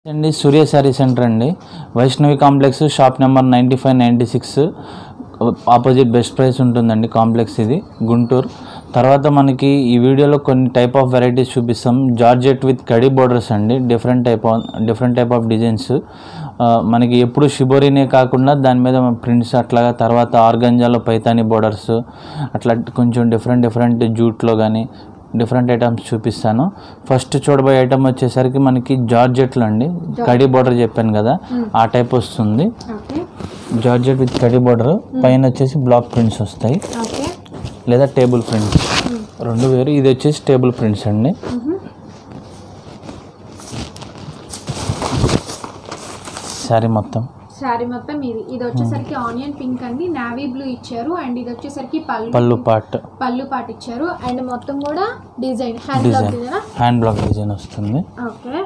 అండి సూర్య శారీ సెంటర్ అండి Vaishnavi complex shop number ninety five ninety six opposite best price ఉంటుందండి complex ఇది గుంటూరు తర్వాత మనకి ఈ వీడియోలో కొన్ని టైప్ ఆఫ్ వెరైటీస్ చూపిస్తాం జార్జెట్ విత్ కడీ బోర్డర్స్ అండి different type of different type of designs మనకి ఎప్పుడు షిబోరీనే కాకుండా దాని మీద ప్రింట్స్ అట్లాగా తర్వాత ఆర్గంజాలో పైతాని బోర్డర్స్ అట్లా కొంచెం డిఫరెంట్ డిఫరెంట్ జూట్లో కానీ డిఫరెంట్ ఐటమ్స్ చూపిస్తాను ఫస్ట్ చూడబోయే ఐటమ్ వచ్చేసరికి మనకి జార్జెట్లో అండి కడీ బోర్డర్ చెప్పాను కదా ఆ టైప్ వస్తుంది ఓకే జార్జెట్ విత్ కడీ బోర్డర్ పైన వచ్చేసి బ్లాక్ ప్రింట్స్ వస్తాయి ఓకే లేదా టేబుల్ ప్రింట్స్ రెండు వేరు ఇది వచ్చేసి టేబుల్ ప్రింట్స్ అండి శారీ మొత్తం శారీ మొత్తం ఇది ఇది వచ్చేసరికి ఆనియన్ పింక్ అండి నావీ బ్లూ ఇచ్చారు అండ్ ఇది వచ్చేసరికి పళ్ళు పళ్ళు పార్ట్ పళ్ళు పాటు ఇచ్చారు అండ్ మొత్తం కూడా design hand block design design hand block design వస్తుంది ఓకే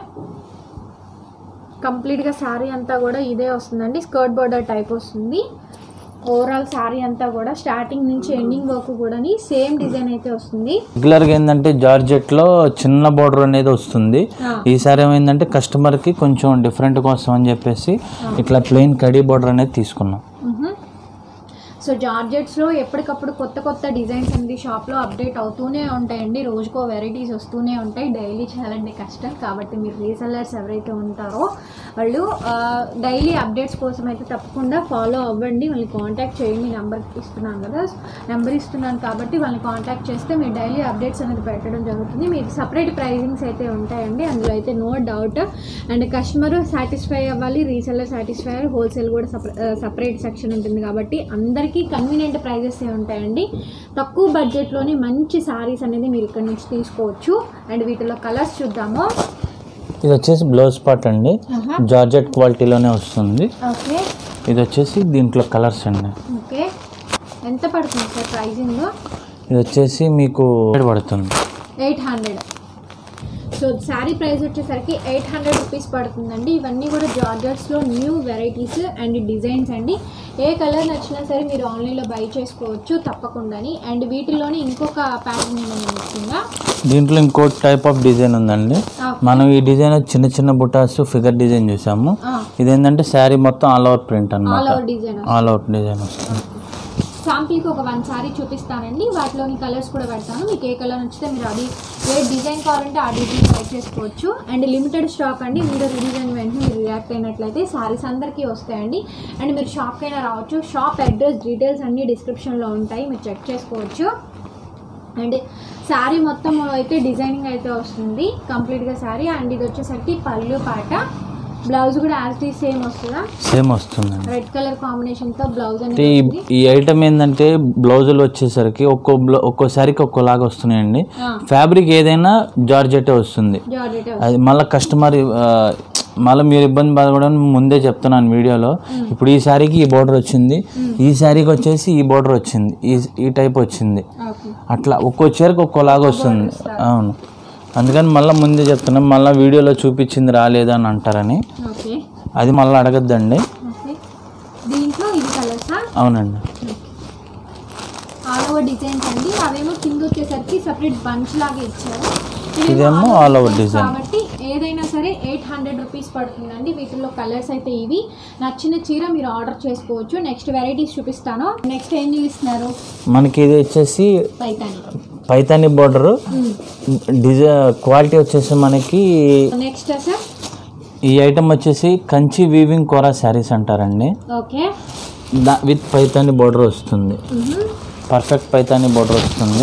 కంప్లీట్గా శారీ అంతా కూడా ఇదే వస్తుందండి స్కర్ట్ బోర్డర్ టైప్ వస్తుంది ఓవరాల్ శారీ అంతా కూడా స్టార్టింగ్ నుంచి ఎండింగ్ వరకు కూడా సేమ్ డిజైన్ అయితే వస్తుంది రెగ్యులర్గా ఏంటంటే జార్జెట్లో చిన్న బోర్డర్ అనేది వస్తుంది ఆ, ఈసారి ఏమైందంటే కస్టమర్కి కొంచెం డిఫరెంట్ కోసం అని చెప్పేసి ఇట్లా ప్లెయిన్ కడీ బోర్డర్ అనేది తీసుకున్నాం మ్హూ. సో జార్జెట్స్లో ఎప్పటికప్పుడు కొత్త కొత్త డిజైన్స్ అనేది షాప్లో అప్డేట్ అవుతూనే ఉంటాయండి రోజుకో వెరైటీస్ వస్తూనే ఉంటాయి డైలీ చేయాలంటే కష్టం కాబట్టి మీరు రీసెల్లర్స్ ఎవరైతే ఉంటారో వాళ్ళు డైలీ అప్డేట్స్ కోసం అయితే తప్పకుండా ఫాలో అవ్వండి వాళ్ళని కాంటాక్ట్ చేయండి నెంబర్ ఇస్తున్నాను కదా నెంబర్ ఇస్తున్నాను కాబట్టి వాళ్ళని కాంటాక్ట్ చేస్తే మీరు డైలీ అప్డేట్స్ అనేది పెట్టడం జరుగుతుంది మీకు సపరేట్ ప్రైజింగ్స్ అయితే ఉంటాయండి అందులో అయితే no doubt and customer satisfy అవ్వాలి రీసెల్లర్ సాటిస్ఫై అవ్వాలి హోల్సేల్ కూడా సపరేట్ సెక్షన్ ఉంటుంది కాబట్టి అందరికీ కన్వీనియంట్ ప్రైజెస్ ఏ ఉంటాయండి తక్కువ బడ్జెట్లోనే మంచి సారీస్ అనేది మీరు ఇక్కడ నుంచి తీసుకోవచ్చు అండ్ వీటిలో కలర్స్ చూద్దాము ఇది వచ్చేసి బ్లౌజ్ పార్ట్ అండి జార్జెట్ క్వాలిటీలోనే వస్తుంది ఓకే ఇది వచ్చేసి దీంట్లో కలర్స్ అండి ఓకే ఎంత పడుతుంది సార్ ప్రైజింగ్ ఇది వచ్చేసి మీకు పడుతుంది eight hundred so sari price వచ్చేసరికి ఎయిట్ హండ్రెడ్ రూపీస్ పడుతుందండి ఇవన్నీ కూడా జార్జర్స్లో న్యూ వెరైటీస్ అండ్ డిజైన్స్ అండి ఏ కలర్ నచ్చినా సరే మీరు ఆన్లైన్లో బై చేసుకోవచ్చు తప్పకుండాని అండ్ వీటిలోనే ఇంకొక ప్యాటర్న్ ఏమైనా నచ్చిందా దీంట్లో ఇంకో టైప్ ఆఫ్ డిజైన్ ఉందండి మనం ఈ డిజైన్ చిన్న చిన్న బుటాస్ ఫిగర్ డిజైన్ చూసాము ఇదేంటంటే శారీ మొత్తం ఆల్ ఓవర్ ప్రింట్ ఆల్ అన్నమాట over design all out design వస్తుంది శాంపిల్కి ఒక వన్ సారీ చూపిస్తానండి వాటిలోని కలర్స్ కూడా పెడతాను మీకు ఏ కలర్ నచ్చితే మీరు అది ఏ డిజైన్ కావాలంటే ఆ డిజైన్ ట్రై చేసుకోవచ్చు అండ్ లిమిటెడ్ స్టాక్ అండి మీరు రిలీజ్ అయిన వెంటనే మీరు రియాక్ట్ అయినట్లయితే సారీస్ అందరికీ వస్తాయండి అండ్ మీరు షాప్కి అయినా రావచ్చు షాప్ అడ్రస్ డీటెయిల్స్ అన్నీ డిస్క్రిప్షన్లో ఉంటాయి మీరు చెక్ చేసుకోవచ్చు అండ్ శారీ మొత్తం అయితే డిజైనింగ్ అయితే వస్తుంది కంప్లీట్గా శారీ అండ్ ఇది వచ్చేసరికి పళ్ళు పాట బ్లౌజ్ కూడా యాజ్ టీ సేమ్ వస్తుందా సేమ్ వస్తుందండి రెడ్ కలర్ కాంబినేషన్తో బ్లౌజ్ అంటే అనేది ఈ ఉంది ఈ ఐటమ్ ఏంటంటే బ్లౌజులు వచ్చేసరికి ఒక్కో బ్లౌ ఒక్కో శారీకి ఒక్కోలాగా వస్తున్నాయండి ఫ్యాబ్రిక్ ఏదైనా జార్జెటే వస్తుంది జార్జెట్ అది మళ్ళీ కస్టమర్ మళ్ళీ మీరు ఇబ్బంది పడకూడదని ముందే చెప్తున్నాను వీడియోలో ఇప్పుడు ఈ శారీకి ఈ బోర్డర్ వచ్చింది ఈ శారీకి వచ్చేసి ఈ బోర్డర్ వచ్చింది ఈ ఈ టైప్ వచ్చింది ఓకే అట్లా ఒక్కో చీరకు ఒక్కోలాగా వస్తుంది అవును అందుకని మళ్ళీ ముందే చెప్తున్నాం మళ్ళీ వీడియోలో చూపించింది రాలేదు అని అంటారని ఓకే అది మళ్ళీ అడగద్దండి ఓకే దీంట్లో ఇది కలర్సా అవునండి ఆల్ ఓవర్ డిజైన్స్ అండి అవేమో కింద వచ్చేసరికి సపరేట్ బంచ్ లాగా ఇచ్చారు ఇవేమో ఇదేమో all over all over designs design. కాబట్టి ఏదైనా సరే ఎయిట్ హండ్రెడ్ రూపీస్ పడుతుందండి వీటిలో కలర్స్ అయితే ఇవి నచ్చిన చీర మీరు ఆర్డర్ చేసుకోవచ్చు నెక్స్ట్ వెరైటీస్ చూపిస్తాను నెక్స్ట్ ఏం చూపిస్తున్నారు మనకి ఇది వచ్చేసి Paithani Paithani border design quality వచ్చేసి మనకి నెక్స్ట్ సార్ ఈ ఐటమ్ వచ్చేసి కంచి వీవింగ్ కోరా శారీస్ అంటారండి ఓకే దా విత్ పైతాని బోర్డర్ వస్తుంది పర్ఫెక్ట్ పైతాని బోర్డర్ వస్తుంది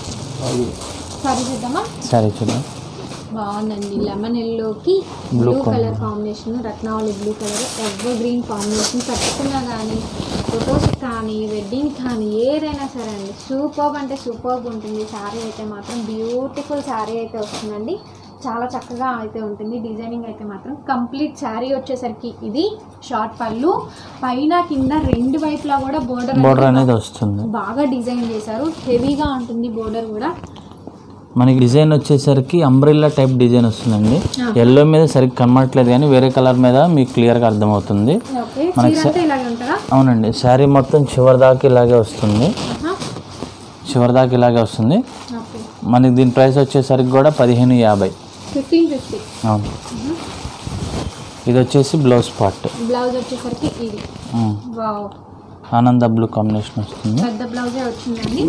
సరే చూద్దామా శారీ చూడండి బాగుందండి లెమన్ ఎల్లోకి బ్లూ కలర్ కాంబినేషన్ రత్నావళి blue colour evergreen combination కట్టుకున్నా కానీ ఫొటోస్ కానీ వెడ్డింగ్ కానీ ఏదైనా సరే అండి సూపర్బ్ అంటే సూపర్బ్ ఉంటుంది శారీ అయితే మాత్రం బ్యూటిఫుల్ శారీ అయితే వస్తుందండి చాలా చక్కగా అయితే ఉంటుంది డిజైనింగ్ అయితే మాత్రం కంప్లీట్ శారీ వచ్చేసరికి ఇది షార్ట్ పళ్ళు పైన కింద రెండు వైపులా కూడా బోర్డర్ బోర్డర్ అనేది వస్తుంది బాగా డిజైన్ చేశారు హెవీగా ఉంటుంది బోర్డర్ కూడా మనకి డిజైన్ వచ్చేసరికి అంబ్రిల్లా టైప్ డిజైన్ వస్తుందండి ఎల్లో మీద సరిగ్గా కనబడట్లేదు కానీ వేరే కలర్ మీద మీకు క్లియర్గా అర్థమవుతుంది ఓకే చీర అంతా ఇలాగే ఉంటుందా అవునండి శారీ మొత్తం చివరి దాకా ఇలాగే వస్తుంది ఆహా. చివరి దాకా ఇలాగే వస్తుంది ఓకే మనకి దీని ప్రైస్ వచ్చేసరికి కూడా పదిహేను యాభై ఫిఫ్టీన్ ఫిఫ్టీ అవును ఇది వచ్చేసి బ్లౌజ్ పార్ట్ బ్లౌజ్ వచ్చేసరికి ఇది వావ్ ఆనంద బ్లూ కాంబినేషన్ వస్తుంది పెద్ద బ్లౌజే వచ్చిందండి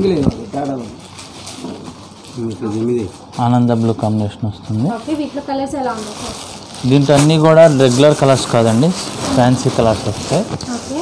ఆనంద బ్లూ కాంబినేషన్ వస్తుంది ఓకే వీటిలో కలర్స్ ఎలా ఉన్నాయి సార్ దీంట్లో అన్నీ కూడా రెగ్యులర్ కలర్స్ కాదండి ఫ్యాన్సీ కలర్స్ వస్తాయి ఓకే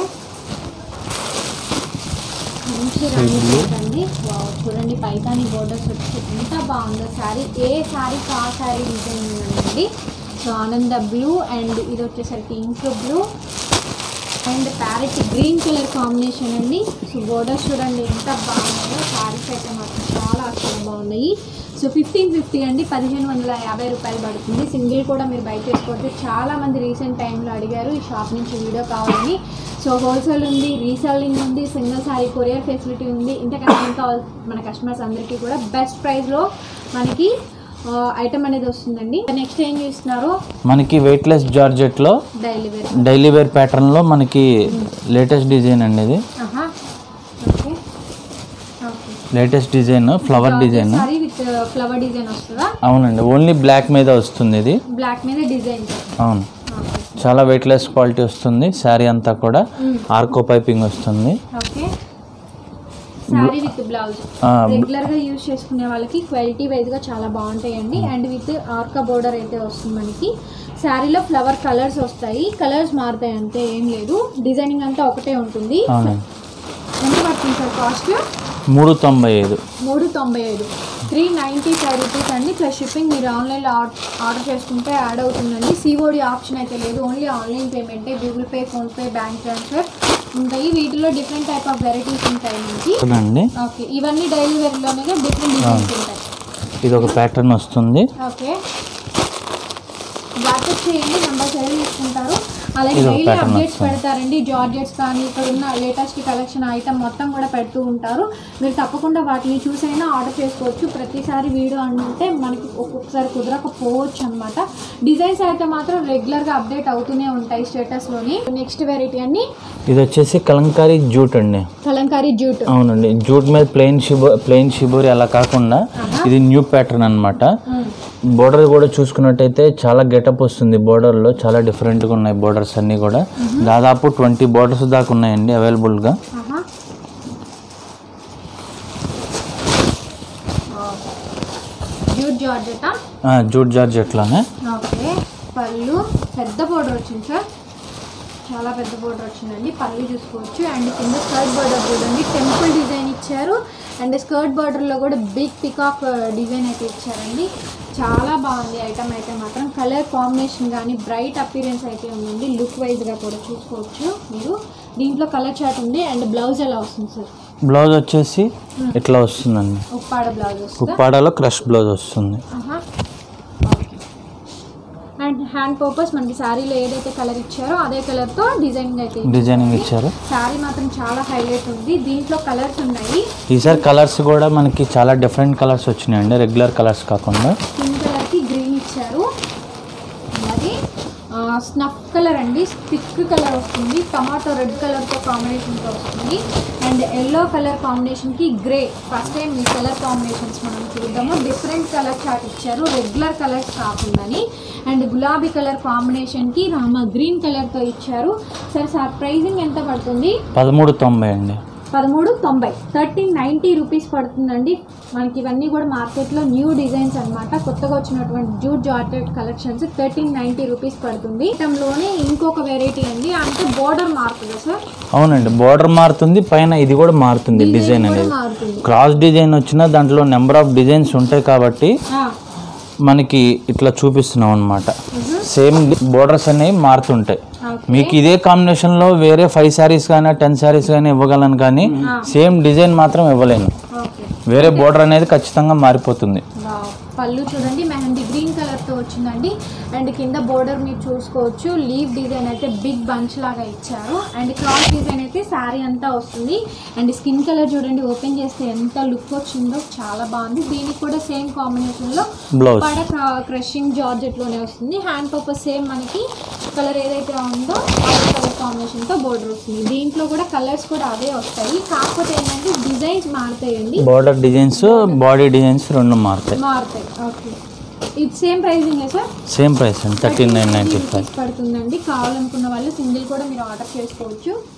మంచి రంగు అండి వావ్ చూడండి పైతాని బోర్డర్స్ వచ్చి ఎంత బాగుందో శారీ ఏ శారీకి ఆ శారీ డిజైన్ ఉందండి సో ఆనంద బ్లూ అండ్ ఇది వచ్చేసరికి ink blue and parrot green colour combination అండి సో బోర్డర్స్ చూడండి ఎంత బాగున్నాయో శారీస్ అయితే మాత్రం చాలా చాలా బాగున్నాయి సో ఫిఫ్టీన్ ఫిఫ్టీ అండి పదిహేను వందల యాభై రూపాయలు పడుతుంది సింగిల్ కూడా మీరు బయట చేసుకోవచ్చు చాలా మంది రీసెంట్ టైంలో అడిగారు ఈ షాప్ నుంచి వీడియో కావాలని సో హోల్సేల్ ఉంది రీసెల్లింగ్ ఉంది సింగిల్ సారీ కొరియర్ ఫెసిలిటీ ఉంది ఇంతకన్నా ఇంకా మన కస్టమర్స్ అందరికీ కూడా బెస్ట్ ప్రైస్లో మనకి ఐటమ్ అనేది వస్తుందండి నెక్స్ట్ ఏం చూస్తున్నారు మనకి వెయిట్లెస్ జార్జెట్లో డైలీ వేర్ డైలీ వేర్ ప్యాటర్న్లో మనకి లేటెస్ట్ డిజైన్ అండి ఇది ఆహా okay okay latest design flower design sari with flower design వస్తుందా అవునండి ఓన్లీ బ్లాక్ మీద వస్తుంది ఇది బ్లాక్ మీద డిజైన్ అవును చాలా వెయిట్లెస్ క్వాలిటీ వస్తుంది శారీ అంతా కూడా ఆర్కో పైపింగ్ వస్తుంది ఓకే సారీ విత్ బ్లౌజ్ ఆ, రెగ్యులర్ గా యూజ్ చేసుకునే వాళ్ళకి క్వాలిటీ వైజ్ గా చాలా బాగుంటాయండి అండ్ విత్ ఆర్కా బోర్డర్ అయితే వస్తుంది మనకి శారీలో ఫ్లవర్ కలర్స్ వస్తాయి కలర్స్ మారుతాయి అంతే ఏం లేదు డిజైనింగ్ అంతా ఒకటే ఉంటుంది అవునండి ఎంత పడుతుంది సార్ కాస్ట్ మూడు తొంభై ఐదు మూడు తొంభై ఐదు త్రీ నైంటీ ఫైవ్ రూపీస్ అండి ప్లస్ షిప్పింగ్ మీరు ఆన్లైన్లో ఆర్డర్ చేసుకుంటే యాడ్ అవుతుందండి సిఓడి ఆప్షన్ అయితే లేదు ఓన్లీ ఆన్లైన్ పేమెంటే Google Pay PhonePe bank transfer ఉంటాయి వీటిలో డిఫరెంట్ టైప్ ఆఫ్ వెరైటీస్ ఉంటాయి మనకి చూడండి ఓకే ఇవన్నీ డైలీ వేర్లోనే డిఫరెంట్ డిజైన్స్ ఉంటాయి ఇది ఒక ప్యాటర్న్ వస్తుంది ఓకే వాట్సాప్ చేయండి నెంబర్ సేవ్ చేసుకుంటారు అలాగే ఇది ఒక డైలీ pattern అప్డేట్స్ వస్తుంది. పెడతారండి జార్జెట్స్ కానీ ఇక్కడ ఉన్న లేటెస్ట్ కలెక్షన్ ఐటమ్ మొత్తం కూడా పెడుతూ ఉంటారు మీరు తప్పకుండా వాటిని చూసైనా ఆర్డర్ చేసుకోవచ్చు ప్రతిసారి వీడియో అంటే మనకి ఒక్కొక్కసారి కుదరకపోవచ్చు అనమాట డిజైన్స్ అయితే మాత్రం రెగ్యులర్గా అప్డేట్ అవుతూనే ఉంటాయి స్టేటస్లోని నెక్స్ట్ వెరైటీ అన్ని ఇది వచ్చేసి కలంకారీ జూట్ అండి కలంకారీ జూట్ అవునండి జూట్ మీద ప్లెయిన్ షిబో ప్లెయిన్ షిబోరి అలా కాకుండా ఇది న్యూ ప్యాటర్న్ అనమాట బోర్డర్ కూడా చూసుకున్నట్టయితే చాలా గెటప్ వస్తుంది బోర్డర్లో చాలా డిఫరెంట్గా ఉన్నాయి బోర్డర్స్ అన్నీ కూడా దాదాపు ట్వంటీ బోర్డర్స్ దాకా ఉన్నాయండి అవైలబుల్గా ఆహా. జూట్ జార్జెటా జూట్ జార్జెట్లానే ఓకే పళ్ళు పెద్ద బోర్డర్ వచ్చింది సార్ చాలా పెద్ద బోర్డర్ వచ్చిందండి పళ్ళు చూసుకోవచ్చు అండ్ కింద స్కర్ట్ బోర్డర్ చూడండి టెంపుల్ డిజైన్ ఇచ్చారు అండ్ స్కర్ట్ బార్డర్లో కూడా బిగ్ పికాక్ డిజైన్ అయితే ఇచ్చారండి చాలా బాగుంది ఐటమ్ అయితే మాత్రం కలర్ కాంబినేషన్ కానీ బ్రైట్ అపీరెన్స్ అయితే ఉందండి లుక్ వైజ్గా కూడా చూసుకోవచ్చు మీరు దీంట్లో కలర్ చార్ట్ ఉంది అండ్ బ్లౌజ్ ఎలా వస్తుంది సార్ బ్లౌజ్ వచ్చేసి ఇట్లా వస్తుందండి ఉప్పాడ బ్లౌజ్ వస్తుందా ఉప్పాడలో క్రష్ బ్లౌజ్ వస్తుంది ఆహా. అండ్ హ్యాండ్ పర్పస్ మనకి శారీలో ఏదైతే కలర్ ఇచ్చారో అదే కలర్తో డిజైనింగ్ అయితే డిజైనింగ్ ఇచ్చారు శారీ మాత్రం చాలా హైలైట్ ఉంది దీంట్లో కలర్స్ ఉన్నాయి ఈసారి కలర్స్ కూడా మనకి చాలా డిఫరెంట్ కలర్స్ వచ్చినాయండి రెగ్యులర్ కలర్స్ కాకుండా పింక్ కలర్కి గ్రీన్ ఇచ్చారు అలాగే స్నఫ్ కలర్ అండి థిక్ కలర్ వస్తుంది టమాటో రెడ్ కలర్తో కాంబినేషన్తో వస్తుంది అండ్ ఎల్లో కలర్ కాంబినేషన్కి గ్రే ఫస్ట్ టైం ఈ కలర్ కాంబినేషన్స్ మనం చూద్దాము డిఫరెంట్ కలర్ చార్ట్ ఇచ్చారు రెగ్యులర్ కలర్స్ కాకుండాని అండ్ గులాబీ కలర్ కాంబినేషన్కి రామ గ్రీన్ కలర్తో ఇచ్చారు సరే సార్ ప్రైజింగ్ ఎంత పడుతుంది పదమూడు తొంభై అండి పదమూడు తొంభై థర్టీన్ నైంటీ రూపీస్ పడుతుందండి మనకి ఇవన్నీ కూడా మార్కెట్లో న్యూ డిజైన్స్ అన్నమాట కొత్తగా వచ్చినటువంటి jute georgette collections thirteen ninety rupees పడుతుంది లోనే ఇంకొక వెరైటీ అండి అంటే బోర్డర్ మారుతుందా సార్ అవునండి బార్డర్ మారుతుంది పైన ఇది కూడా మారుతుంది డిజైన్ కూడా అనేది మారుతుంది క్రాస్ డిజైన్ వచ్చినా దాంట్లో నెంబర్ ఆఫ్ డిజైన్స్ ఉంటాయి కాబట్టి ఆ, మనకి ఇట్లా చూపిస్తున్నాం అనమాట సేమ్ బోర్డర్స్ అనేవి మారుతుంటాయి ఓకే. మీకు ఇదే కాంబినేషన్లో వేరే ఫైవ్ శారీస్ కానీ టెన్ శారీస్ కానీ ఇవ్వగలను కానీ సేమ్ డిజైన్ మాత్రం ఇవ్వలేను ఓకే వేరే బోర్డర్ అనేది ఖచ్చితంగా మారిపోతుంది వావ్. పళ్ళు చూడండి మెహందీ గ్రీన్ కలర్తో వచ్చిందండి అండ్ కింద బోర్డర్ మీరు చూసుకోవచ్చు లీవ్ డిజైన్ అయితే బిగ్ బంచ్ లాగా ఇచ్చారు అండ్ క్రాస్ డిజైన్ అయితే శారీ అంతా వస్తుంది అండ్ స్కిన్ కలర్ చూడండి ఓపెన్ చేస్తే ఎంత లుక్ వచ్చిందో చాలా బాగుంది దీనికి కూడా సేమ్ కాంబినేషన్లో బ్లౌజ్ పడ క్రషింగ్ జార్జెట్లోనే వస్తుంది హ్యాండ్ పర్పస్ సేమ్ మనకి కలర్ ఏదైతే ఉందో అదే కలర్ కాంబినేషన్తో బోర్డర్ వస్తుంది దీంట్లో కూడా కలర్స్ కూడా అదే వస్తాయి కాకపోతే ఏంటంటే డిజైన్స్ మారుతాయండి బార్డర్ డిజైన్స్ బాడీ డిజైన్స్ రెండు మారుతాయి మారుతాయి ఓకే ఇది same pricing sir same price అండి థర్టీన్ నైన్ నైంటీ ఫైవ్ పడుతుందండి కావాలనుకున్న వాళ్ళు సింగిల్ కూడా మీరు ఆర్డర్ చేసుకోవచ్చు